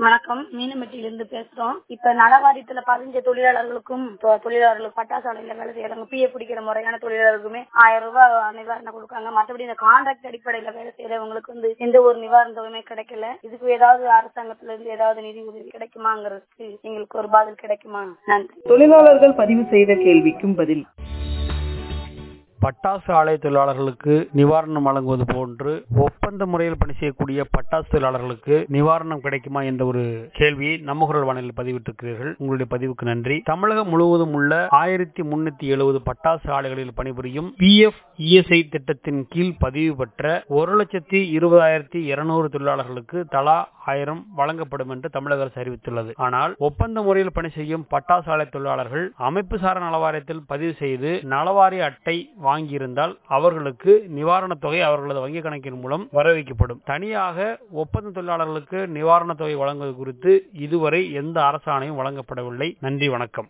வணக்கம் மீனம்பட்டியிலிருந்து பேசுறோம் இப்ப நலவாரியத்துல பதிஞ்ச தொழிலாளர்களுக்கும் தொ- தொழிலாளர்களுக்கு பட்டாசாலையில வேலை செய்யறவங்க பிஏ பிடிக்கிற முறையான தொழிலாளர்களுக்குமே ஆயிரம் ரூபாய் நிவாரணம் கொடுக்காங்க மற்றபடி இந்த கான்ட்ராக்ட் அடிப்படையில வேலை செய்யறவங்களுக்கு வந்து எந்த ஒரு நிவாரண தொகையுமே கிடைக்கல இதுக்கு ஏதாவது அரசாங்கத்துல இருந்து ஏதாவது நிதி உதவி கிடைக்குமாங்கிறதுக்கு எங்களுக்கு ஒரு பதில் கிடைக்குமா நன்றி தொழிலாளர்கள் பதிவு செய்த கேள்விக்கும் பதில் பட்டாசு ஆலை தொழிலாளர்களுக்கு நிவாரணம் வழங்குவது போன்று ஒப்பந்த முறையில் பணி செய்யக்கூடிய பட்டாசு தொழிலாளர்களுக்கு நிவாரணம் கிடைக்குமா என்ற ஒரு கேள்வியை நம்ம குரல் வானிலையில் பதிவிட்டிருக்கிறீர்கள் உங்களுடைய பதிவுக்கு நன்றி தமிழகம் முழுவதும் உள்ள ஆயிரத்தி முன்னூத்தி எழுபது பட்டாசு ஆலைகளில் பணிபுரியும் பிஎஃப் இஎஸ்ஐ திட்டத்தின் கீழ் பதிவு பெற்ற ஒரு லட்சத்தி இருபதாயிரத்தி இருநூறு தொழிலாளர்களுக்கு தலா ஆயிரம் வழங்கப்படும் என்று தமிழக அரசு அறிவித்துள்ளது ஆனால் ஒப்பந்த முறையில் பணி செய்யும் பட்டாசு ஆலை தொழிலாளர்கள் அமைப்பு சாரா நலவாரியத்தில் பதிவு செய்து நலவாரிய அட்டை வாங்கியிருந்தால் அவர்களுக்கு நிவாரணத் தொகை அவர்களது வங்கிக் கணக்கின் மூலம் வரவைக்கப்படும் தனியாக ஒப்பந்த தொழிலாளர்களுக்கு நிவாரணத் தொகை வழங்குவது குறித்து இதுவரை எந்த அரசாணையும் வழங்கப்படவில்லை நன்றி வணக்கம்